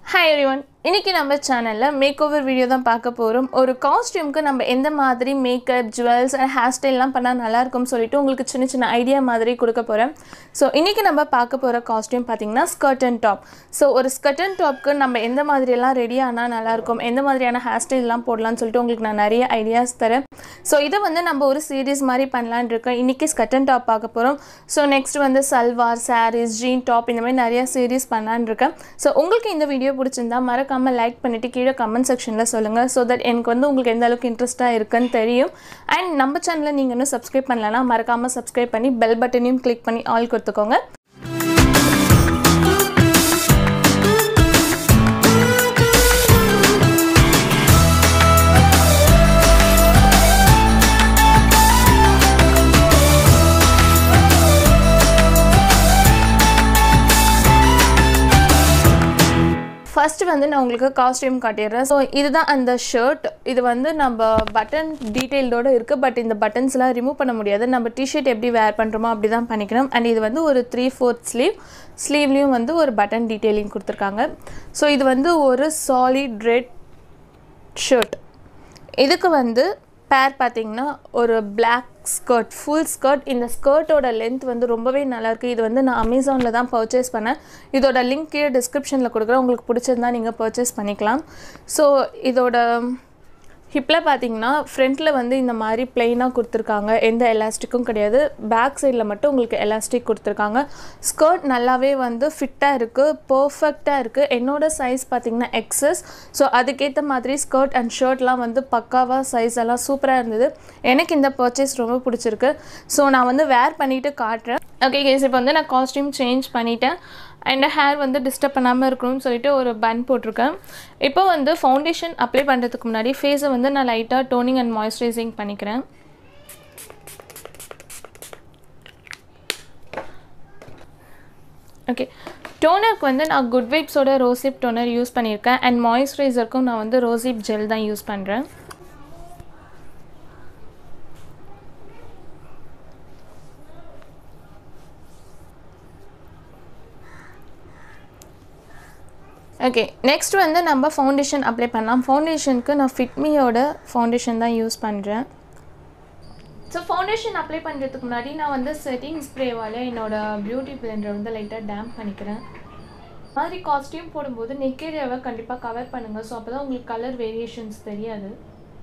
hi everyone இன்னைக்கு நம்ம சேனலில் மேக் ஓவர் வீடியோ தான் பார்க்க போகிறோம் ஒரு காஸ்டியூம்க்கு நம்ம எந்த மாதிரி மேக்கப் ஜுவல்ஸ் அண்ட் ஹேர் ஸ்டைல்லாம் பண்ணால் நல்லாயிருக்கும்னு சொல்லிட்டு உங்களுக்கு சின்ன சின்ன ஐடியா மாதிரி கொடுக்க போகிறேன் ஸோ இன்றைக்கி நம்ம பார்க்க போகிற காஸ்டியூம் பார்த்திங்கன்னா ஸ்கர்ட் அண்ட் டாப் ஸோ ஒரு ஸ்கர்ட் அண்ட் டாப்க்கு நம்ம எந்த மாதிரியெல்லாம் ரெடி ஆனால் நல்லாயிருக்கும் எந்த மாதிரியான ஹேர் ஸ்டைல்லாம் போடலாம்னு சொல்லிட்டு உங்களுக்கு நான் நிறைய ஐடியாஸ் தரேன் ஸோ இதை வந்து நம்ம ஒரு சீரீஸ் மாதிரி பண்ணலான்னு இருக்கோம் இன்றைக்கி ஸ்கர்ட் அண்ட் டாப் பார்க்க போகிறோம் ஸோ நெக்ஸ்ட் வந்து சல்வார் சாரீஸ் ஜீன் டாப் இந்த மாதிரி நிறைய சீரீஸ் பண்ணலான்னு இருக்கேன் ஸோ உங்களுக்கு இந்த வீடியோ பிடிச்சிருந்தா மறக்காமல் லைக் பண்ணிவிட்டு கீழே கமெண்ட் செக்ஷனில் சொல்லுங்கள் ஸோ தட் எனக்கு வந்து உங்களுக்கு எந்த அளவுக்கு இன்ட்ரெஸ்ட்டாக இருக்குன்னு தெரியும் அண்ட் நம்ம சேனலை நீங்கள் இன்னும் சப்ஸ்கிரைப் பண்ணலன்னா மறக்காமல் சப்ஸ்கிரைப் பண்ணி பெல் பட்டனையும் கிளிக் பண்ணி ஆல் கொடுத்துக்கோங்க ஃபர்ஸ்ட் வந்து நான் உங்களுக்கு காஸ்டியூம் காட்டிடுறேன் ஸோ இதுதான் அந்த ஷர்ட் இது வந்து நம்ம பட்டன் டீட்டெயில்டோடு இருக்குது பட் இந்த பட்டன்ஸ்லாம் ரிமூவ் பண்ண முடியாது நம்ம டிஷர்ட் எப்படி வேர் பண்ணுறோமோ அப்படி தான் பண்ணிக்கணும் அண்ட் இது வந்து ஒரு த்ரீ ஃபோர்த் ஸ்லீவ் ஸ்லீவ்லேயும் வந்து ஒரு பட்டன் டீட்டெயிலிங் கொடுத்துருக்காங்க ஸோ இது வந்து ஒரு சாலிட் ரெட் ஷர்ட் இதுக்கு வந்து பேர் பார்த்தீங்கன்னா ஒரு பிளாக் ஸ்கர்ட் ஃபுல் ஸ்கர்ட் இந்த ஸ்கர்ட்டோட லென்த் வந்து ரொம்பவே நல்லாயிருக்கு இது வந்து நான் அமேசானில் தான் பர்ச்சேஸ் பண்ணேன் இதோட லிங்க் கீழே டிஸ்கிரிப்ஷனில் கொடுக்குறேன் உங்களுக்கு பிடிச்சிருந்தா நீங்கள் பர்ச்சேஸ் பண்ணிக்கலாம் ஸோ இதோட ஹிப்பில் பார்த்தீங்கன்னா ஃப்ரண்ட்டில் வந்து இந்த மாதிரி பிளெயினாக கொடுத்துருக்காங்க எந்த எலாஸ்டிக்கும் கிடையாது பேக் சைடில் மட்டும் உங்களுக்கு எலாஸ்டிக் கொடுத்துருக்காங்க ஸ்கர்ட் நல்லாவே வந்து ஃபிட்டாக இருக்குது பர்ஃபெக்டாக இருக்குது என்னோடய சைஸ் பார்த்திங்கன்னா எக்ஸஸ் ஸோ அதுக்கேற்ற மாதிரி ஸ்கர்ட் அண்ட் ஷர்ட்லாம் வந்து பக்காவாக சைஸ் எல்லாம் சூப்பராக இருந்தது எனக்கு இந்த பர்ச்சேஸ் ரொம்ப பிடிச்சிருக்கு ஸோ நான் வந்து வேர் பண்ணிவிட்டு காட்டுறேன் ஓகே கேஸ் இப்போ வந்து நான் காஸ்டியூம் சேஞ்ச் பண்ணிட்டேன் அண்ட் ஹேர் வந்து டிஸ்டர்ப் பண்ணாமல் இருக்கணும்னு சொல்லிட்டு ஒரு பன் போட்டிருக்கேன் இப்போ வந்து ஃபவுண்டேஷன் அப்ளை பண்ணுறதுக்கு முன்னாடி ஃபேஸை வந்து நான் லைட்டாக டோனிங் அண்ட் மாய்ஸ்சரைசிங் பண்ணிக்கிறேன் ஓகே டோனருக்கு வந்து நான் குட் வைப்ஸோட ரோசிப் டோனர் யூஸ் பண்ணியிருக்கேன் அண்ட் மாய்ஸ்சரைசருக்கும் நான் வந்து ரோசிப் ஜெல் தான் யூஸ் பண்ணுறேன் ஓகே நெக்ஸ்ட் வந்து நம்ம ஃபவுண்டேஷன் அப்ளை பண்ணலாம் ஃபவுண்டேஷனுக்கு நான் ஃபிட்மியோட ஃபவுண்டேஷன் தான் யூஸ் பண்ணுறேன் ஸோ ஃபவுண்டேஷன் அப்ளை பண்ணுறதுக்கு முன்னாடி நான் வந்து செட்டிங் ஸ்ப்ரேவால் என்னோடய பியூட்டி பிளெண்டரை வந்து லைட்டாக டேம்ப் பண்ணிக்கிறேன் மாதிரி காஸ்டியூம் போடும்போது நெக் ஏரியாவை கண்டிப்பாக கவர் பண்ணுங்கள் ஸோ அப்போ தான் உங்களுக்கு கலர் வேரியேஷன்ஸ் தெரியாது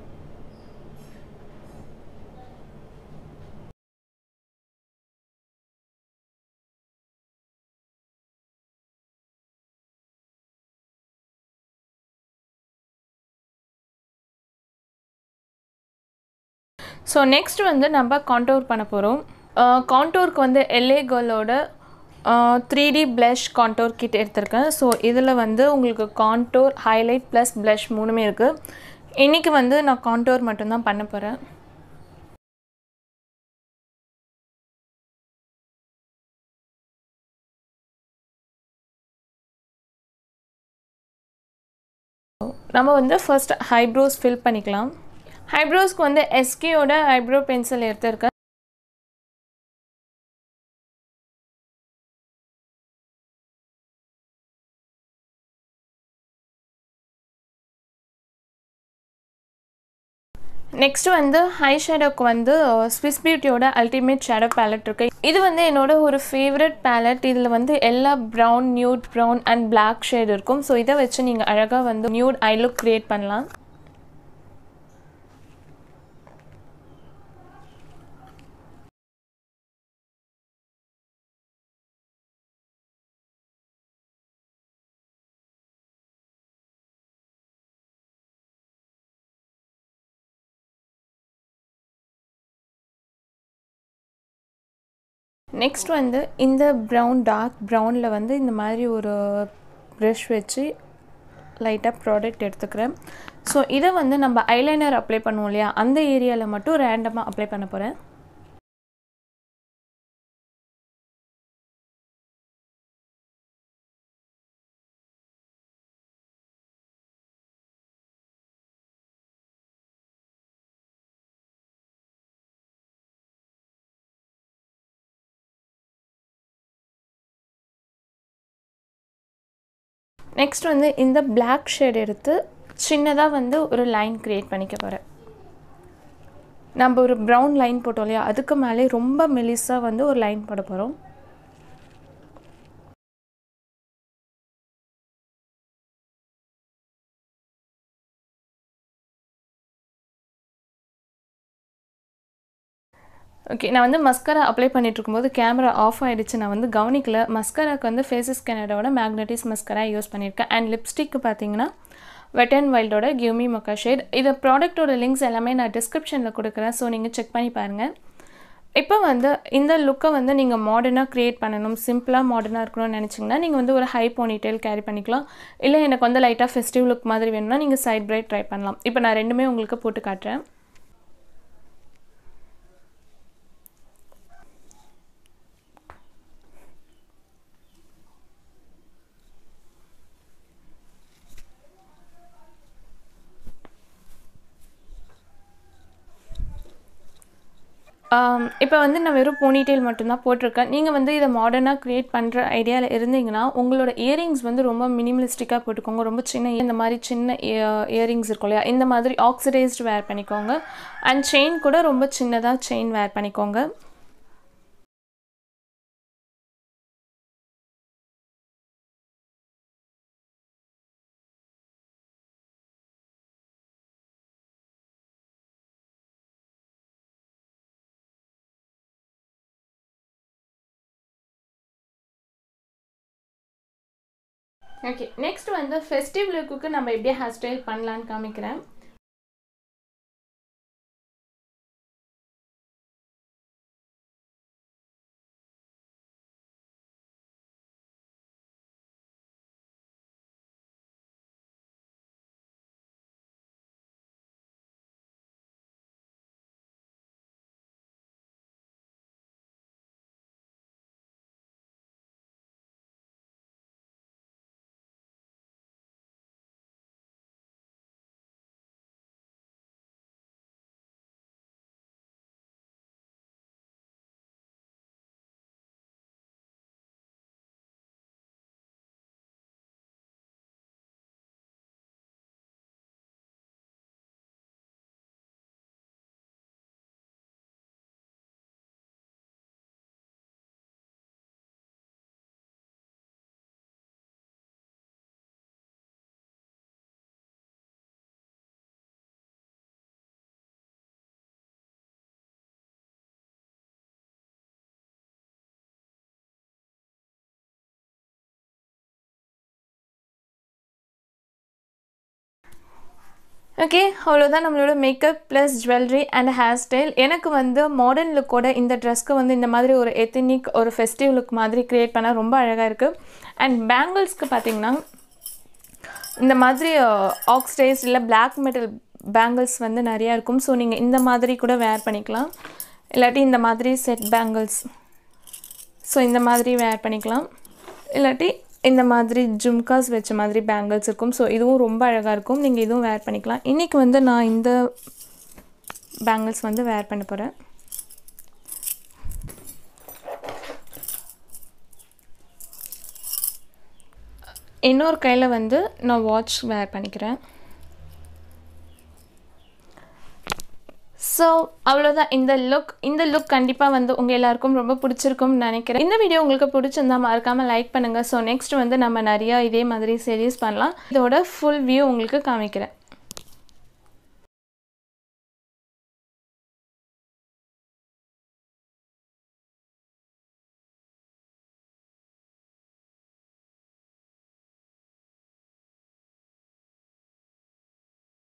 ஸோ நெக்ஸ்ட் வந்து நம்ம கான்டோர் பண்ண போகிறோம் கான்டோருக்கு வந்து எல்ஏ கேர்ளோட three D blush contour kit எடுத்திருக்கேன் ஸோ இதில் வந்து உங்களுக்கு கான்டோர் ஹைலைட் ப்ளஸ் ப்ளஷ் மூணுமே இருக்குது இன்றைக்கி வந்து நான் கான்டோர் மட்டும்தான் பண்ண போகிறேன் நம்ம வந்து ஃபர்ஸ்ட் ஹைப்ரோஸ் ஃபில் பண்ணிக்கலாம் ஐப்ரோஸ்க்கு வந்து எஸ்கேயோட ஐப்ரோ பென்சில் எடுத்திருக்கேன் நெக்ஸ்ட் வந்து ஹை ஷேடோக்கு வந்து ஸ்விஸ் பியூட்டியோட அல்டிமேட் ஷேடோ பேலட் இருக்குது இது வந்து என்னோட ஒரு ஃபேவரட் பேலட் இதில் வந்து எல்லா brown nude brown and black shade இருக்கும் ஸோ இதை வச்சு நீங்கள் அழகாக வந்து நியூட் ஐ லுக் க்ரியேட் பண்ணலாம் நெக்ஸ்ட் வந்து இந்த ப்ரௌன் டார்க் ப்ரௌனில் வந்து இந்த மாதிரி ஒரு ப்ரஷ் வச்சு லைட்டாக ப்ராடக்ட் எடுத்துக்கிறேன் ஸோ இதை வந்து நம்ம ஐலைனர் அப்ளை பண்ணுவோம் இல்லையா அந்த ஏரியாவில் மட்டும் ரேண்டமாக அப்ளை பண்ண போகிறேன் நெக்ஸ்ட் வந்து இந்த பிளாக் ஷேட் எடுத்து சின்னதாக வந்து ஒரு லைன் க்ரியேட் பண்ணிக்க போகிறேன் நம்ம ஒரு ப்ரௌன் லைன் போட்டோம் இல்லையா அதுக்கு மேலே ரொம்ப மெலிசாக வந்து ஒரு லைன் போட போகிறோம் ஓகே நான் வந்து மஸ்கரா அப்ளை பண்ணிட்டு இருக்கும்போது கேமரா ஆஃப் ஆகிடுச்சு நான் வந்து கவனிக்கல மஸ்கராக்கு வந்து ஃபேஸஸ் கேனடாவோட மேக்னட்டிஸ் மஸ்கரா யூஸ் பண்ணியிருக்கேன் அண்ட் லிப்ஸ்டிக்கு பார்த்தீங்கன்னா வெட் அண்ட் வைல்டோட கிவ்மி மொக்கா ஷேட் இது ப்ராடக்ட்டோட லிங்க்ஸ் எல்லாமே நான் டிஸ்கிரிப்ஷனில் கொடுக்குறேன் ஸோ நீங்கள் செக் பண்ணி பாருங்கள் இப்போ வந்து இந்த லுக்கை வந்து நீங்கள் மாடர்னாக க்ரியேட் பண்ணணும் சிம்பிளாக மாடர்னாக இருக்கணும்னு நினச்சிங்கன்னா நீங்கள் வந்து ஒரு ஹை போனிடெயில் கேரி பண்ணிக்கலாம் இல்லை எனக்கு வந்து லைட்டாக ஃபெஸ்டிவ் லுக் மாதிரி வேணும்னா நீங்கள் சைட் பிரைட் ட்ரை பண்ணலாம் இப்போ நான் ரெண்டுமே உங்களுக்கு போட்டு காட்டுறேன் இப்போ வந்து நான் வெறும் போனிடெயில் மட்டும்தான் போட்டிருக்கேன் நீங்கள் வந்து இதை மாடர்னாக க்ரியேட் பண்ணுற ஐடியாவில் இருந்தீங்கன்னா உங்களோட இயரிங்ஸ் வந்து ரொம்ப மினிமலிஸ்டிக்காக போட்டுக்கோங்க ரொம்ப சின்ன இந்த மாதிரி சின்ன இயரிங்ஸ் இருக்கும் இல்லையா இந்த மாதிரி ஆக்சிடைஸ்டு வேர் பண்ணிக்கோங்க அண்ட் செயின் கூட ரொம்ப சின்னதாக செயின் வேர் பண்ணிக்கோங்க ஓகே நெக்ஸ்ட் வந்து ஃபெஸ்டிவ் லுக்குக்கு நம்ம எப்படியே ஹேர் ஸ்டைல் பண்ணலான்னு காமிக்கிறேன் ஓகே அவ்வளோதான் நம்மளோட makeup plus jewellery and hair style எனக்கு வந்து மாடர்ன் லுக்கோட இந்த ட்ரெஸ்க்கு வந்து இந்த மாதிரி ஒரு எத்தனிக் ஒரு ஃபெஸ்டிவ் லுக் மாதிரி க்ரியேட் பண்ணால் ரொம்ப அழகாக இருக்குது அண்ட் பேங்கிள்ஸ்க்கு பார்த்திங்கன்னா இந்த மாதிரி ஆக்ஸ்டைஸ் இல்லை பிளாக் மெட்டல் பேங்கிள்ஸ் வந்து நிறையா இருக்கும் ஸோ நீங்கள் இந்த மாதிரி கூட வேர் பண்ணிக்கலாம் இல்லாட்டி இந்த மாதிரி செட் பேங்கிள்ஸ் ஸோ இந்த மாதிரி வேர் பண்ணிக்கலாம் இல்லாட்டி இந்த மாதிரி ஜும்காஸ் வச்ச மாதிரி பேங்கிள்ஸ் இருக்கும் ஸோ இதுவும் ரொம்ப அழகாக இருக்கும் நீங்கள் இதுவும் வேர் பண்ணிக்கலாம் இன்றைக்கி வந்து நான் இந்த பேங்கிள்ஸ் வந்து வேர் பண்ண போகிறேன் இன்னொரு கையில் வந்து நான் வாட்ச் வேர் பண்ணிக்கிறேன் ஸோ அவ்வளோதான் இந்த லுக் இந்த லுக் கண்டிப்பாக வந்து உங்கள் எல்லாருக்கும் ரொம்ப பிடிச்சிருக்கும்னு நினைக்கிறேன் இந்த வீடியோ உங்களுக்கு பிடிச்சிருந்தா மறக்காமல் லைக் பண்ணுங்கள் ஸோ நெக்ஸ்ட் வந்து நம்ம நிறையா இதே மாதிரி சீரீஸ் பண்ணலாம் இதோட ஃபுல் வியூ உங்களுக்கு காமிக்கிறேன்